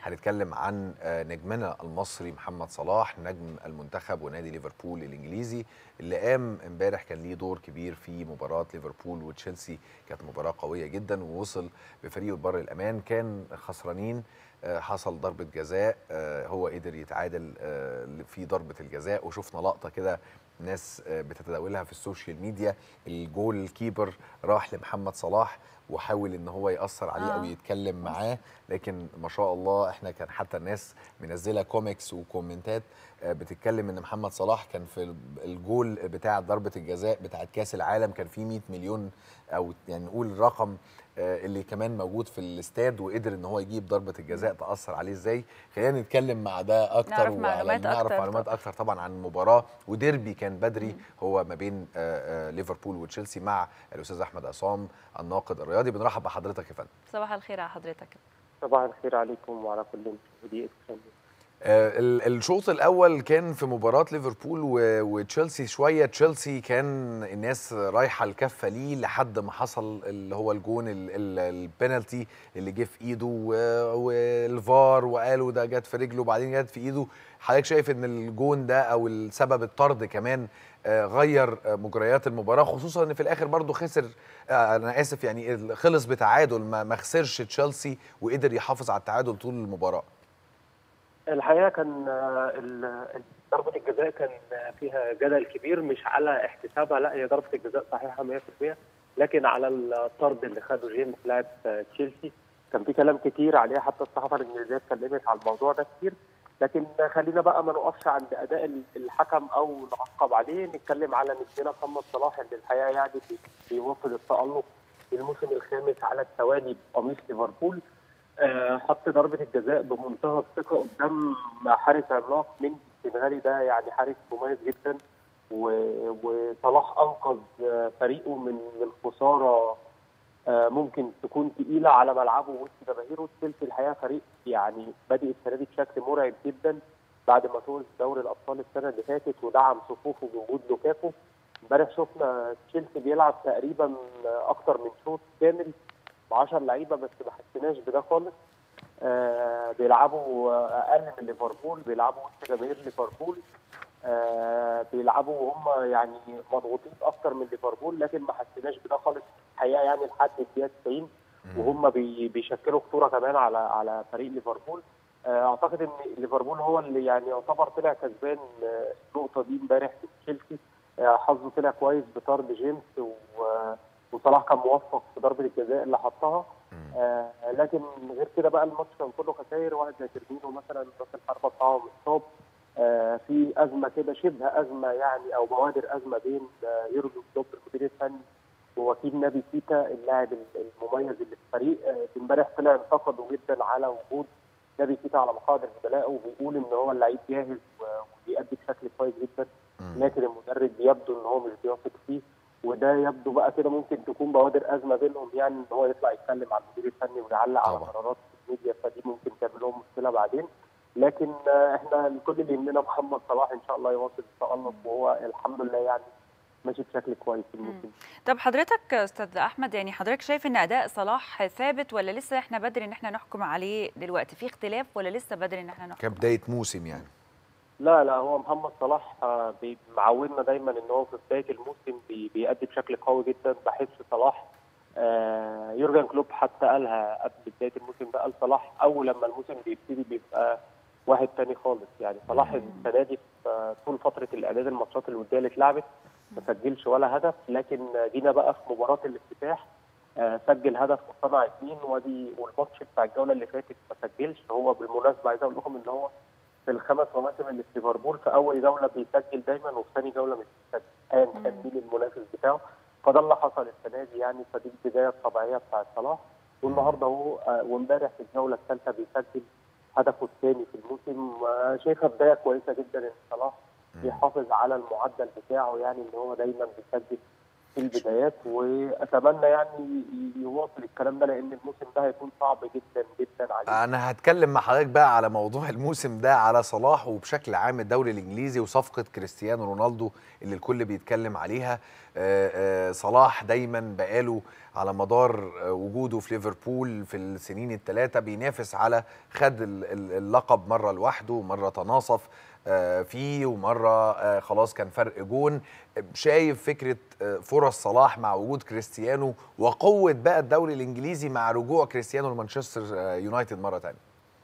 هنتكلم عن نجمنا المصري محمد صلاح نجم المنتخب ونادي ليفربول الانجليزي اللي قام امبارح كان ليه دور كبير في مباراه ليفربول وتشيلسي كانت مباراه قويه جدا ووصل بفريقه لبر الامان كان خسرانين حصل ضربه جزاء هو قدر يتعادل في ضربه الجزاء وشفنا لقطه كده ناس بتتداولها في السوشيال ميديا الجول كيبر راح لمحمد صلاح وحاول ان هو ياثر عليه آه. او يتكلم معاه لكن ما شاء الله احنا كان حتى الناس منزله كوميكس وكومنتات بتتكلم ان محمد صلاح كان في الجول بتاع ضربه الجزاء بتاعه كاس العالم كان فيه 100 مليون او يعني نقول رقم اللي كمان موجود في الاستاد وقدر ان هو يجيب ضربه الجزاء تاثر عليه ازاي خلينا نتكلم مع ده اكتر نعرف معلومات نعرف أكتر معلومات اكتر طبعا عن المباراه وديربي كان بدري هو ما بين ليفربول وتشيلسي مع الاستاذ احمد عصام الناقد الرياضي بنرحب بحضرتك يا فندم صباح الخير على حضرتك صباح الخير عليكم وعلى كل مشاهدي آه الشوط الاول كان في مباراه ليفربول وتشيلسي شويه تشيلسي كان الناس رايحه الكفه ليه لحد ما حصل اللي هو الجون البينالتي اللي جه في ايده والفار وقالوا ده جت في رجله وبعدين جت في ايده حضرتك شايف ان الجون ده او السبب الطرد كمان آه غير مجريات المباراه خصوصا ان في الاخر برضه خسر آه انا اسف يعني خلص بتعادل ما خسرش تشيلسي وقدر يحافظ على التعادل طول المباراه الحقيقه كان ضربه الجزاء كان فيها جدل كبير مش على احتسابها لا هي ضربه الجزاء صحيحه 100% لكن على الطرد اللي خده جيمس لاعب تشيلسي كان في كلام كتير عليه حتى الصحافه الانجليزيه اتكلمت على الموضوع ده كتير لكن خلينا بقى ما نقفش عند اداء الحكم او نعقب عليه نتكلم على نجمنا محمد صلاح اللي الحقيقه يعني بيواصل التالق الموسم الخامس على التوالي بقميص ليفربول حط ضربه الجزاء بمنتهى الثقه قدام حارس عملاق من السنغالي ده يعني حارس مميز جدا وصلاح انقذ فريقه من من خساره ممكن تكون تقيله على ملعبه وسط جماهيره تشيلسي الحقيقه فريق يعني بادئ السنه دي بشكل مرعب جدا بعد ما فوز دوري الابطال السنه اللي فاتت ودعم صفوفه بوجود لوكاكو امبارح شفنا تشيلسي بيلعب تقريبا اكتر من شوط كامل ب 10 لعيبه بس ما حسيناش بده خالص آه بيلعبوا اقل من ليفربول بيلعبوا وسط جماهير ليفربول آه بيلعبوا وهم يعني مضغوطين اكتر من ليفربول لكن ما حسيناش بده خالص الحقيقه يعني لحد الدقيقه 90 وهم بي بيشكلوا خطوره كمان على على فريق ليفربول آه اعتقد ان ليفربول هو اللي يعني يعتبر طلع كسبان النقطه دي امبارح في تشيلسي حظه طلع كويس بطرد جيمس و وصلاح كان موفق في ضربه الجزاء اللي حطها آه لكن غير كده بقى الماتش كان كله خسائر واحد زي فيرمينو مثلا راس الحربه بتاعه مصاب آه في ازمه كده شبه ازمه يعني او بوادر ازمه بين آه يورجن كلوب المدير الفني ووكيل نبي كيتا اللاعب المميز اللي في الفريق امبارح طلع انتقده جدا على وجود نبي كيتا على مقاعد بدلائه وبيقول ان هو اللعيب جاهز وبيأدي بشكل كويس جدا لكن المدرب يبدو ان هو مش بيثق فيه وده يبدو بقى كده ممكن تكون بوادر ازمه بينهم يعني ان هو يطلع يتكلم على المدير الفني ويعلق على قرارات الميديا فدي ممكن تعمل لهم مشكله بعدين لكن احنا كل اللي يهمنا محمد صلاح ان شاء الله يواصل التالق وهو الحمد لله يعني ماشي بشكل كويس الموسم طب حضرتك استاذ احمد يعني حضرتك شايف ان اداء صلاح ثابت ولا لسه احنا بدري ان احنا نحكم عليه دلوقتي في اختلاف ولا لسه بدري ان احنا نحكم كبدايه موسم يعني لا لا هو محمد صلاح معودنا دايما ان هو في بدايه الموسم بيأدي بشكل قوي جدا بحس صلاح يورجن كلوب حتى قالها قبل بدايه الموسم ده قال صلاح اول لما الموسم بيبتدي بيبقى واحد تاني خالص يعني صلاح السنه دي في طول فتره الاعداد الماتشات الوديه اللي اتلعبت ما سجلش ولا هدف لكن جينا بقى في مباراه الافتتاح سجل هدف وصنع اثنين ودي والماتش بتاع الجوله اللي فاتت ما سجلش هو بالمناسبه عايز اقول لكم ان هو في الخمس مواسم اللي في ليفربول في اول جوله بيسجل دايما وفي ثاني جوله مش بيسجل ايا كان مين المنافس بتاعه فده اللي حصل السنه دي يعني فدي البدايه الطبيعيه بتاعت صلاح والنهارده هو وامبارح في الجوله الثالثه بيسجل هدفه الثاني في الموسم شايفها بدايه كويسه جدا ان صلاح بيحافظ على المعدل بتاعه يعني ان هو دايما بيسجل في البدايات واتمنى يعني يواصل الكلام ده لان الموسم ده هيكون صعب جدا جدا عليه انا هتكلم مع حضرتك بقى على موضوع الموسم ده على صلاح وبشكل عام الدوري الانجليزي وصفقه كريستيانو رونالدو اللي الكل بيتكلم عليها آه، آه، صلاح دايما بقاله على مدار آه، وجوده في ليفربول في السنين الثلاثه بينافس على خد ال- ال- اللقب مره لوحده ومره تناصف آه، فيه ومره آه، خلاص كان فرق جون شايف فكره آه، فرص صلاح مع وجود كريستيانو وقوه بقى الدوري الانجليزي مع رجوع كريستيانو لمانشستر آه، يونايتد مره ثانيه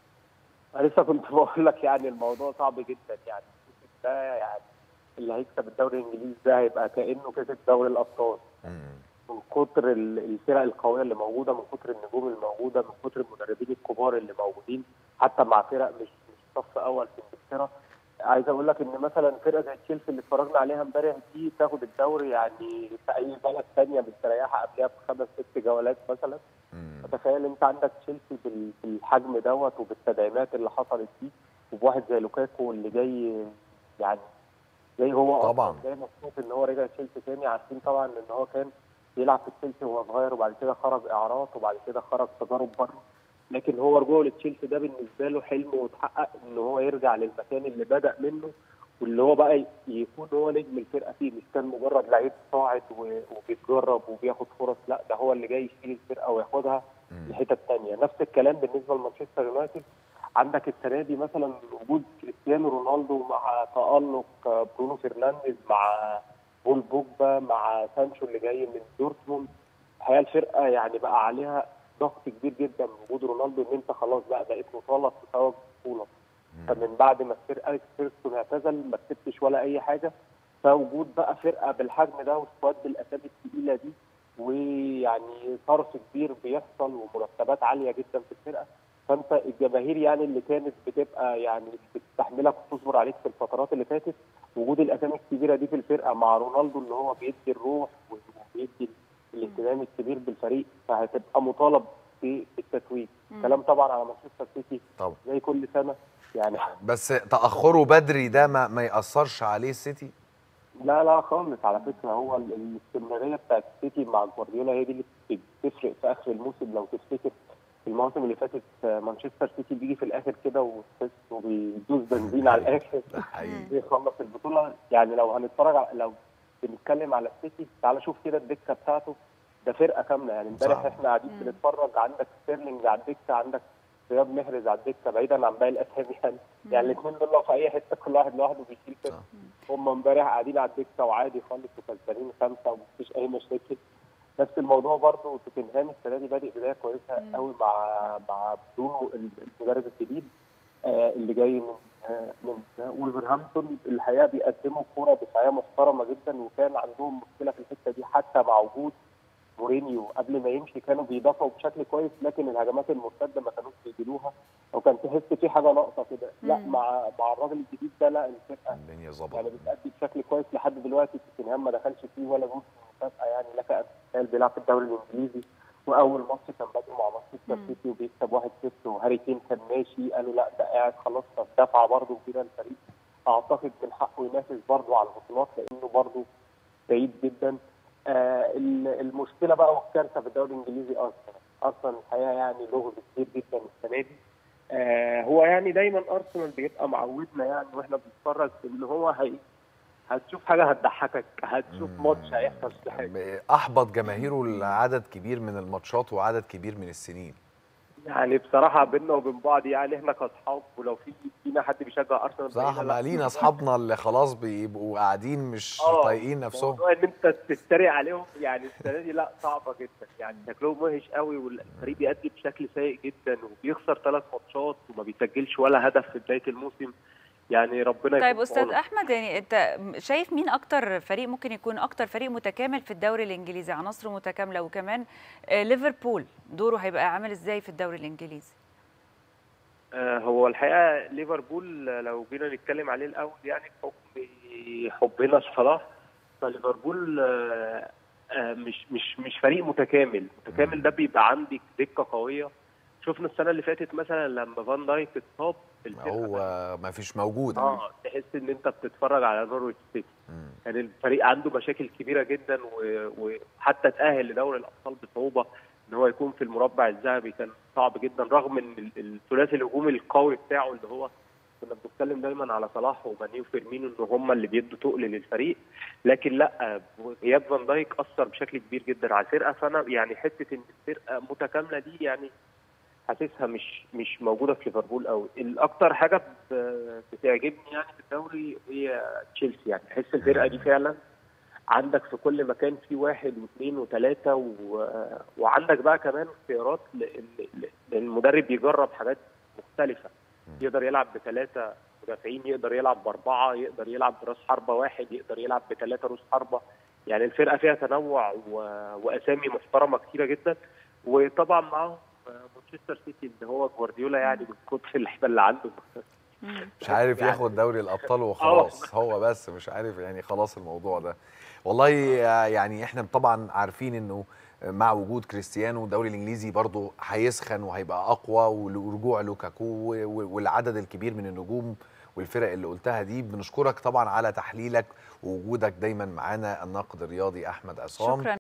انا لسه كنت بقول لك يعني الموضوع صعب جدا يعني الموسم ده يعني اللي هيكسب الدوري الانجليزي ده هيبقى كانه كسب دوري الابطال من كتر ال- الفرق القويه اللي موجوده من كتر النجوم الموجوده من كتر المدربين الكبار اللي موجودين حتى مع فرق مش مش صف اول في انجلترا عايز اقول لك ان مثلا فرقه زي تشيلسي اللي اتفرجنا عليها امبارح دي تاخد الدوري يعني في اي بلد ثانيه مستريحه قبلها بخمس ست جولات مثلا مم. تخيل انت عندك تشيلسي بال- بالحجم دوت وبالتدعيمات اللي حصلت فيه وبواحد زي لوكاكو اللي جاي يعني جاي هو أصلاً طبعاً. جاي مبسوط ان هو رجع تشيلسي تاني عارفين طبعا ان هو كان بيلعب في تشيلسي وهو صغير وبعد كده خرج اعارات وبعد كده خرج تجارب بره لكن هو رجوعه لتشيلسي ده بالنسبه له حلم وتحقق ان هو يرجع للمكان اللي بدا منه واللي هو بقى يكون هو نجم الفرقه فيه مش كان مجرد لعيب صاعد و- وبيتجرب وبياخد فرص لا ده هو اللي جاي يشيل الفرقه وياخدها مم. لحتت ثانيه نفس الكلام بالنسبه لمانشستر يونايتد عندك السنه دي مثلا وجود كريستيانو رونالدو مع تالق برونو فرنانديز مع بول بوجبا مع سانشو اللي جاي من دورتموند الحقيقه الفرقه يعني بقى عليها ضغط كبير جدا من وجود رونالدو ان انت خلاص بقى بقيت مطالب تتوج بطوله فمن بعد ما السير اليكس فيرستون اعتزل ما كسبتش ولا اي حاجه فوجود بقى فرقه بالحجم ده وسكواد بالاسامي الثقيله دي ويعني صرف كبير بيحصل ومرتبات عاليه جدا في الفرقه فانت الجماهير يعني اللي كانت بتبقى يعني بتستحملك وتصبر عليك في الفترات اللي فاتت وجود الاسامي الكبيره دي في الفرقه مع رونالدو اللي هو بيدي الروح وبيدي الاهتمام الكبير بالفريق فهتبقى مطالب في التتويج مم. كلام طبعا على مانشستر سيتي طبعا زي كل سنه يعني بس تاخره بدري ده ما, ما ياثرش عليه السيتي لا لا خالص على فكره هو ال- الاستمراريه بتاعت السيتي مع جوارديولا هي دي اللي بتفرق في اخر الموسم لو تفتكر في المواسم اللي فاتت آه، مانشستر سيتي بيجي في الاخر كده وتحس وبيدوس بنزين على الاخر ده حقيقي بيخلص البطوله يعني لو هنتفرج على لو بنتكلم على السيتي تعال شوف كده الدكه بتاعته ده فرقه كامله يعني امبارح صح. احنا قاعدين مم. بنتفرج عندك ستيرلينج على الدكه عندك رياض محرز على الدكه بعيدا عن باقي الاسامي يعني يعني الاثنين دول لو في اي حته كل واحد لوحده بيشيل فرقه صح. هم امبارح قاعدين على الدكه وعادي خالص وكسبانين خمسه ومفيش اي مشاكل نفس الموضوع برضه توتنهام السنه دي بادئ بدايه كويسه مم. قوي مع مع برونو المدرب الجديد آه، اللي جاي من آه، من ولفرهامبتون الحقيقه بيقدموا كوره دفاعيه محترمه جدا وكان عندهم مشكله في الحته دي حتى مع وجود مورينيو قبل ما يمشي كانوا بيدافعوا بشكل كويس لكن الهجمات المرتده ما كانوش بيجيبوها او كان تحس في حاجه ناقصه كده لا مم. مع مع الراجل الجديد ده لا الفرقه الدنيا يعني ظبطت بتأدي بشكل كويس لحد دلوقتي توتنهام ما دخلش فيه ولا جول في المسابقه يعني لك ان تتخيل بيلعب في الدوري الانجليزي واول ماتش كان بادئ مع مانشستر مم. سيتي وبيكسب 1-0 وهاري كين كان ماشي قالوا لا ده قاعد خلاص دفعه برضه كده الفريق اعتقد من حقه ينافس برضه على البطولات لانه برضه بعيد جدا آه ال- المشكله بقى والكارثه في الدوري الانجليزي ارسنال ارسنال الحقيقه يعني لغز كبير جدا السنه دي آه هو يعني دايما ارسنال بيبقى معودنا يعني واحنا بنتفرج ان هو هي هتشوف حاجه هتضحكك هتشوف ماتش هيحصل فيه حاجه احبط جماهيره لعدد كبير من الماتشات وعدد كبير من السنين يعني بصراحه بينا وبين بعض يعني احنا كاصحاب ولو في فينا حد بيشجع ارسنال صح بقينا لا. بقى لينا اصحابنا اللي خلاص بيبقوا قاعدين مش آه، طايقين نفسهم موضوع ان انت تتريق عليهم يعني السنه دي لا صعبه جدا يعني شكلهم وحش قوي والفريق بيأدي بشكل سيء جدا وبيخسر ثلاث ماتشات وما بيسجلش ولا هدف في بدايه الموسم يعني ربنا طيب يكون في استاذ عونه. احمد يعني انت شايف مين اكتر فريق ممكن يكون اكتر فريق متكامل في الدوري الانجليزي عناصره متكامله وكمان آه، ليفربول دوره هيبقى عامل ازاي في الدوري الانجليزي آه، هو الحقيقه ليفربول آه، لو جينا نتكلم عليه الاول يعني بحكم حبنا لصلاح فليفربول آه، آه، مش مش مش فريق متكامل متكامل ده بيبقى عندك دكه قويه شفنا السنه اللي فاتت مثلا لما فان دايك اتصاب الفرقة هو ما فيش موجود اه تحس ان انت بتتفرج على نورويتش سيتي مم. يعني الفريق عنده مشاكل كبيره جدا و- وحتى تاهل لدوري الابطال بصعوبه ان هو يكون في المربع الذهبي كان صعب جدا رغم ان ال- الثلاثي الهجومي القوي بتاعه اللي هو كنا بنتكلم دايما على صلاح وماني وفيرمينو ان هم اللي بيدوا تقل للفريق لكن لا غياب فان دايك اثر بشكل كبير جدا على الفرقه فانا يعني حته ان الفرقه متكامله دي يعني حاسسها مش مش موجوده في ليفربول قوي الاكتر حاجه ب- بتعجبني يعني في الدوري هي تشيلسي يعني بحس الفرقه دي فعلا عندك في كل مكان في واحد واثنين وثلاثه و... وعندك بقى كمان اختيارات ل... ل... ل- للمدرب يجرب حاجات مختلفه يقدر يلعب بثلاثه مدافعين يقدر يلعب باربعه يقدر يلعب براس حربه واحد يقدر يلعب بثلاثه راس حربه يعني الفرقه فيها تنوع و... واسامي محترمه كتيره جدا وطبعا معاهم مانشستر سيتي اللي هو جوارديولا يعني من كتر اللعيبه اللي عنده مم. مش عارف يعني- ياخد دوري الابطال وخلاص هو بس مش عارف يعني خلاص الموضوع ده والله يعني احنا طبعا عارفين انه مع وجود كريستيانو الدوري الانجليزي برضه هيسخن وهيبقى اقوى ورجوع لوكاكو و- والعدد الكبير من النجوم والفرق اللي قلتها دي بنشكرك طبعا على تحليلك ووجودك دايما معانا الناقد الرياضي احمد عصام شكرا